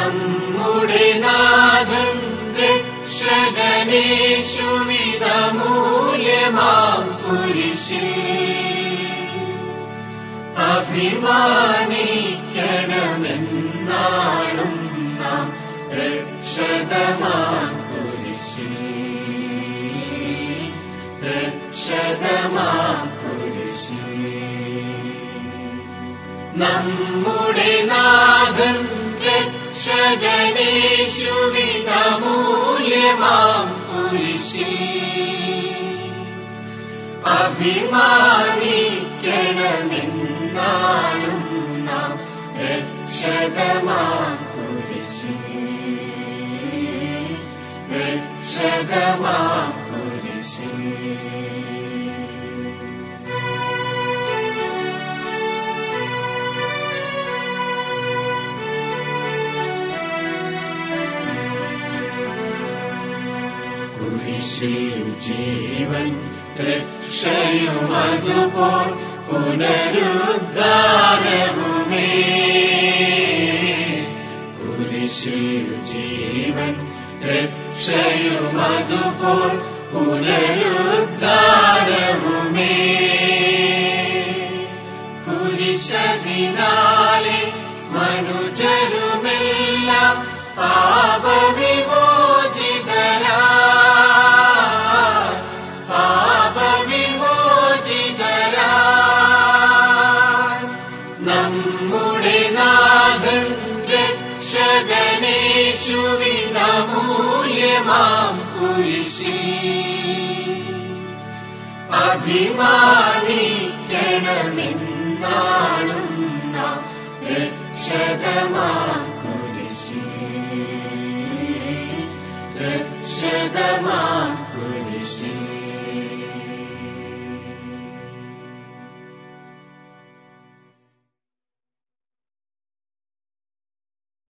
നമ്മുടെ നാഥൻ രക്ഷകനേശുവിതമൂല്യമാം കുരിശിൽ അഭിമാനിക്കണമെന്നാളും നാം രക്ഷകമാം കുരിശിൽ രക്ഷകമാം കുരിശിൽ നമ്മുടെ നാഥൻ രക്ഷകനേശുവിതമൂല്യമാം കുരിശിൽ അഭിമാനിക്കണമെന്നാളും നാം രക്ഷകമാം കുരിശിൽ രക്ഷകമാം കുരിശിൽ കുരിശിൽ ജീവൻ രക്ഷയുമതുപോൽ പുനരുദ്ധാരവുമേ കുരിശിൽ ജീവൻ രക്ഷയുമതുപോൽ പുനരുദ്ധാരവുമേ കുരിശതിനാലെ മനുജരുമെല്ലാം പാപവിമോചിതരാ പാപവിമോചിതരാ നമ്മുടെ നാഥൻ രക്ഷകനേശുവിനമൂല്യമാം കുരിശിൽ അഭിമാനിക്കണമെന്നാളും നാം രക്ഷകമാം കുരിശിൽ രക്ഷകമാം കുരിശിൽ